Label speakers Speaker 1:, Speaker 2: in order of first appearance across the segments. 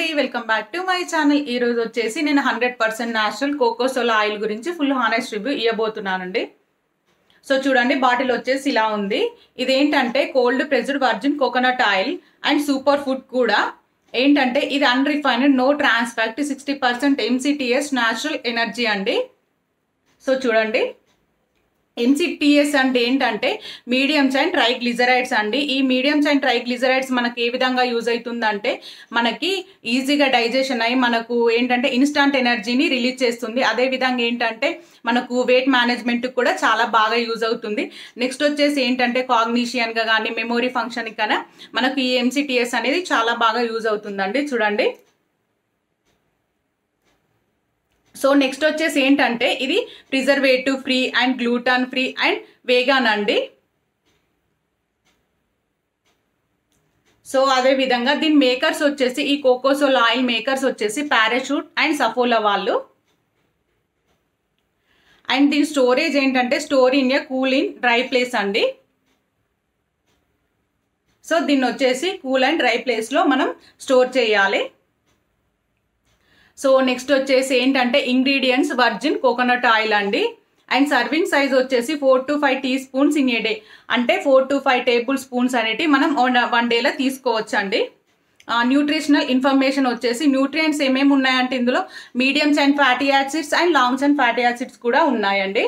Speaker 1: అండి welcome back to my channel ఈ రోజు వచ్చేసి నేను hundred percent natural Cocosoul oil గురించి ఫుల్ హానెస్ట్ రివ్యూ ఇవ్వబోతున్నానండి సో చూడండి బాటిల్ వచ్చేసి ఇలా ఉంది ఇదేంటంటే cold pressed virgin coconut oil and super food కూడా ఏంటంటే ఇది unrefined no trans fat sixty percent MCTs natural energy అండి సో చూడండి ఎంసిటిఎస్ అంటే ఏంటంటే మీడియం చైన్ ట్రైగ్లిజరైడ్స్ అండి ఈ మీడియం చైన్ ట్రైగ్లిజరైడ్స్ మనకి ఏ విధంగా యూజ్ అవుతుందంటే మనకి ఈజీగా డైజెషన్ అయ్యి మనకు ఏంటంటే ఇన్స్టాంట్ ఎనర్జీని రిలీజ్ చేస్తుంది అదే విధంగా ఏంటంటే మనకు వెయిట్ మేనేజ్మెంట్ కూడా చాలా బాగా యూజ్ అవుతుంది నెక్స్ట్ వచ్చేసి ఏంటంటే కాగ్నిషియన్గా కానీ మెమొరీ ఫంక్షన్ కన్నా మనకు ఈ ఎంసిటిఎస్ అనేది చాలా బాగా యూజ్ అవుతుందండి చూడండి సో నెక్స్ట్ వచ్చేసి ఏంటంటే ఇది preservative free and gluten free and vegan అండి సో అదే విధంగా దీని మేకర్స్ వచ్చేసి ఈ కోకోసోల్ ఆయిల్ మేకర్స్ వచ్చేసి పారాషూట్ అండ్ సఫోలా వాళ్ళు అండ్ దీని స్టోరేజ్ ఏంటంటే store in a cool in dry place అండి సో దీన్ని వచ్చేసి కూల్ అండ్ డ్రై ప్లేస్లో మనం స్టోర్ చేయాలి సో నెక్స్ట్ వచ్చేసి ఏంటంటే ఇంగ్రీడియంట్స్ వర్జిన్ కోకోనట్ ఆయిల్ అండి అండ్ సర్వింగ్ సైజ్ వచ్చేసి four to five teaspoons in a day అంటే four to five tablespoons అనేవి మనం వన్ డేలో తీసుకోవచ్చు అండి న్యూట్రిషనల్ ఇన్ఫర్మేషన్ వచ్చేసి న్యూట్రియంట్స్ ఏమేమి ఉన్నాయంటే ఇందులో medium and fatty acids and longs and fatty acids కూడా ఉన్నాయండి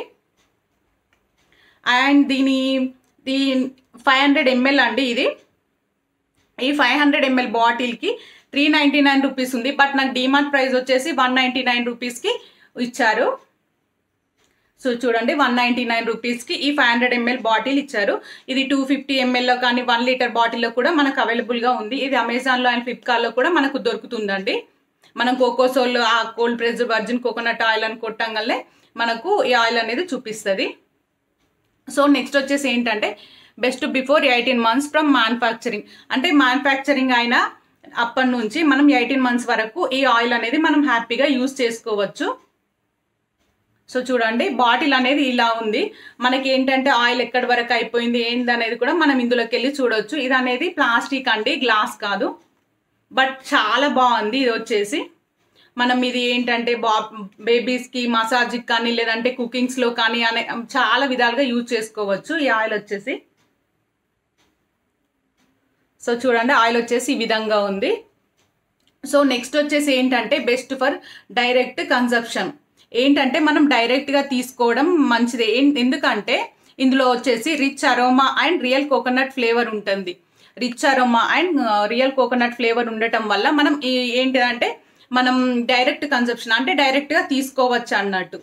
Speaker 1: అండ్ దీని దీ ఫైవ్ హండ్రెడ్ ఎంఎల్ అండి ఇది ఈ ఫైవ్ హండ్రెడ్ ఎంఎల్ బాటిల్కి త్రీ నైంటీ నైన్ రూపీస్ ఉంది బట్ నాకు డిమార్ట్ ప్రైస్ వచ్చేసి వన్ నైంటీ నైన్ రూపీస్కి ఇచ్చారు సో చూడండి వన్ నైంటీ నైన్ రూపీస్కి ఈ ఫైవ్ హండ్రెడ్ ఎంఎల్ బాటిల్ ఇచ్చారు ఇది టూ ఫిఫ్టీ ఎంఎల్లో కానీ వన్ లీటర్ బాటిల్లో కూడా మనకు అవైలబుల్గా ఉంది ఇది అమెజాన్లో అండ్ ఫ్లిప్కార్ట్లో కూడా మనకు దొరుకుతుందండి మనం కోకోసోల్ ఆ cold pressed virgin coconut oil అని కొట్టంగానే మనకు ఈ ఆయిల్ అనేది చూపిస్తుంది సో నెక్స్ట్ వచ్చేసి ఏంటంటే best before eighteen months from manufacturing అంటే మ్యానుఫ్యాక్చరింగ్ అయిన అప్పటి నుంచి మనం ఎయిటీన్ మంత్స్ వరకు ఈ ఆయిల్ అనేది మనం హ్యాపీగా యూజ్ చేసుకోవచ్చు సో చూడండి బాటిల్ అనేది ఇలా ఉంది మనకి ఏంటంటే ఆయిల్ ఎక్కడి వరకు అయిపోయింది ఏంది అనేది కూడా మనం ఇందులోకి వెళ్ళి చూడొచ్చు ఇది అనేది ప్లాస్టిక్ అండి గ్లాస్ కాదు బట్ చాలా బాగుంది ఇది వచ్చేసి మనం ఇది ఏంటంటే బా బేబీస్కి మసాజ్కి కానీ లేదంటే కుకింగ్స్లో కానీ అనే చాలా విధాలుగా యూజ్ చేసుకోవచ్చు ఈ ఆయిల్ వచ్చేసి సో చూడండి ఆయిల్ వచ్చేసి ఈ విధంగా ఉంది సో నెక్స్ట్ వచ్చేసి ఏంటంటే బెస్ట్ ఫర్ డైరెక్ట్ కన్సప్షన్ ఏంటంటే మనం డైరెక్ట్గా తీసుకోవడం మంచిది ఎందుకంటే ఇందులో వచ్చేసి rich aroma and real coconut flavour ఉంటుంది rich aroma and real coconut flavour ఉండటం వల్ల మనం ఏంటిదంటే మనం డైరెక్ట్ కన్సప్షన్ అంటే డైరెక్ట్గా తీసుకోవచ్చు అన్నట్టు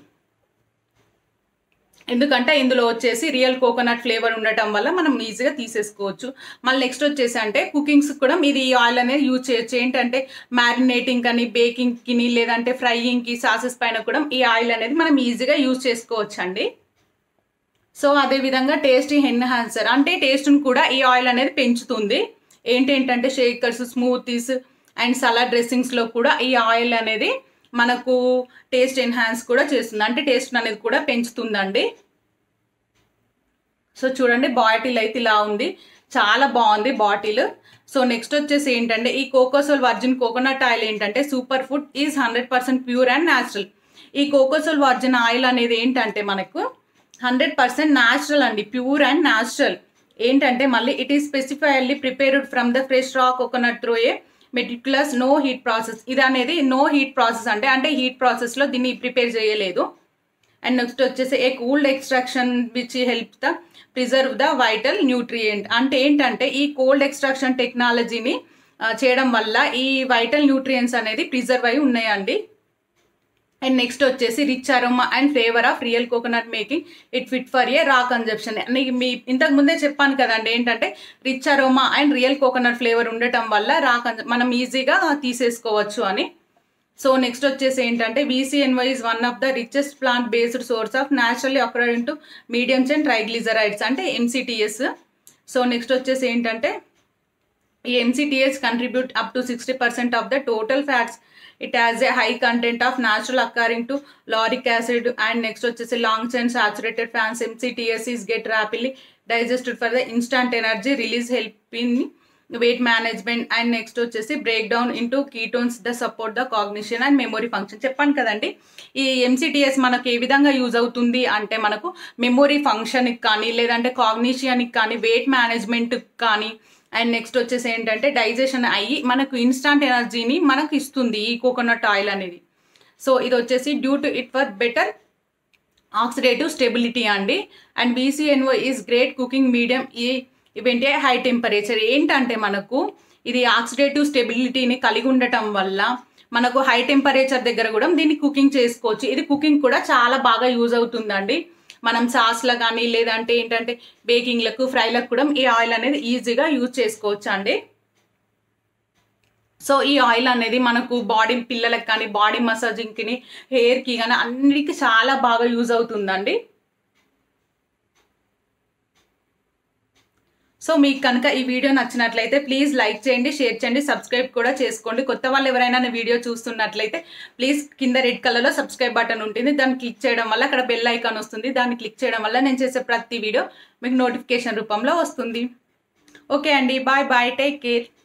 Speaker 1: ఎందుకంటే ఇందులో వచ్చేసి రియల్ కోకోనట్ ఫ్లేవర్ ఉండటం వల్ల మనం ఈజీగా తీసేసుకోవచ్చు మళ్ళీ నెక్స్ట్ వచ్చేసి అంటే కుకింగ్స్ కూడా ఇది ఈ ఆయిల్ అనేది యూజ్ చేయొచ్చు ఏంటంటే మ్యారినేటింగ్ కానీ బేకింగ్కి లేదంటే ఫ్రైయింగ్కి సాసెస్ పైన కూడా ఈ ఆయిల్ అనేది మనం ఈజీగా యూజ్ చేసుకోవచ్చు అండి సో అదేవిధంగా టేస్టీ ఎన్హాన్సర్ అంటే టేస్ట్ని కూడా ఈ ఆయిల్ అనేది పెంచుతుంది ఏంటంటే షేకర్స్ స్మూతీస్ అండ్ సలాడ్ డ్రెస్సింగ్స్లో కూడా ఈ ఆయిల్ అనేది మనకు టేస్ట్ ఎన్హాన్స్ కూడా చేస్తుంది అంటే టేస్ట్ అనేది కూడా పెంచుతుందండి సో చూడండి బాటిల్ అయితే ఇలా ఉంది చాలా బాగుంది బాటిల్ సో నెక్స్ట్ వచ్చేసి ఏంటంటే ఈ కోకోసోల్ వర్జిన్ కోకోనట్ ఆయిల్ ఏంటంటే super food is hundred percent pure and natural ఈ కోకోసోల్ వర్జిన్ ఆయిల్ అనేది ఏంటంటే మనకు హండ్రెడ్ పర్సెంట్ న్యాచురల్ అండి ప్యూర్ అండ్ న్యాచురల్ ఏంటంటే మళ్ళీ it is specifically prepared from the fresh raw coconut through a meticulous no heat process ఇది అనేది no heat process అంటే అంటే హీట్ ప్రాసెస్లో దీన్ని ప్రిపేర్ చేయలేదు అండ్ నెక్స్ట్ వచ్చేసి a cold extraction which help the preserve the vital nutrient అంటే ఏంటంటే ఈ కోల్డ్ ఎక్స్ట్రాక్షన్ టెక్నాలజీని చేయడం వల్ల ఈ వైటల్ న్యూట్రియంట్స్ అనేది ప్రిజర్వ్ అయి ఉన్నాయండి అండ్ నెక్స్ట్ వచ్చేసి rich aroma and flavour of real coconut making it fit for a raw consumption మీ ఇంతకు ముందే చెప్పాను కదండి ఏంటంటే rich aroma and real coconut flavour ఉండటం వల్ల రా కన్జ మనం ఈజీగా తీసేసుకోవచ్చు అని సో నెక్స్ట్ వచ్చేసి ఏంటంటే VCNO is one of the richest plant based source of naturally accrued to mediums and triglycerides అంటే ఎంసీటీఎస్ సో నెక్స్ట్ వచ్చేసి ఏంటంటే ఈ MCTs contribute up to sixty percent of the total fats it has a high content of natural occurring to lauric acid and next వచ్చేసి longs and saturated fans MCTs is get rapidly digested for the instant energy release help in weight management and next వచ్చేసి break down into ketones the support the cognition and memory function చెప్పాను కదండి ఈ ఎంసీటీఎస్ మనకు ఏ విధంగా use అవుతుంది అంటే మనకు memory ఫంక్షన్కి కానీ లేదంటే కాగ్నిషియన్కి కానీ వెయిట్ మేనేజ్మెంట్కి కానీ అండ్ నెక్స్ట్ వచ్చేసి ఏంటంటే డైజెషన్ అయ్యి మనకు ఇన్స్టాంట్ ఎనర్జీని మనకు ఇస్తుంది ఈ కోకోనట్ ఆయిల్ అనేది సో ఇది వచ్చేసి due to it for better oxidative stability అండి and VCNO is great cooking medium ఈ ఇవేంటి హై టెంపరేచర్ ఏంటంటే మనకు ఇది ఆక్సిడేటివ్ స్టెబిలిటీని కలిగి ఉండటం వల్ల మనకు హై టెంపరేచర్ దగ్గర కూడా దీన్ని కుకింగ్ చేసుకోవచ్చు ఇది కుకింగ్ కూడా చాలా బాగా యూజ్ అవుతుందండి మనం సాస్లో కానీ లేదంటే ఏంటంటే బేకింగ్లకు ఫ్రైలకు కూడా ఈ ఆయిల్ అనేది ఈజీగా యూజ్ చేసుకోవచ్చు అండి సో ఈ ఆయిల్ అనేది మనకు బాడీ పిల్లలకు కానీ బాడీ మసాజింగ్కి హెయిర్కి కానీ అన్నిటికీ చాలా బాగా యూజ్ అవుతుందండి సో మీకు కనుక ఈ వీడియో నచ్చినట్లయితే ప్లీజ్ లైక్ చేయండి షేర్ చేయండి సబ్స్క్రైబ్ కూడా చేసుకోండి కొత్త వాళ్ళు ఎవరైనా నా వీడియో చూస్తున్నట్లయితే ప్లీజ్ కింద రెడ్ కలర్లో సబ్స్క్రైబ్ బటన్ ఉంటుంది దాన్ని క్లిక్ చేయడం వల్ల అక్కడ బెల్ ఐకాన్ వస్తుంది దాన్ని క్లిక్ చేయడం వల్ల నేను చేసే ప్రతి వీడియో మీకు నోటిఫికేషన్ రూపంలో వస్తుంది ఓకే అండి బాయ్ బాయ్ టేక్ కేర్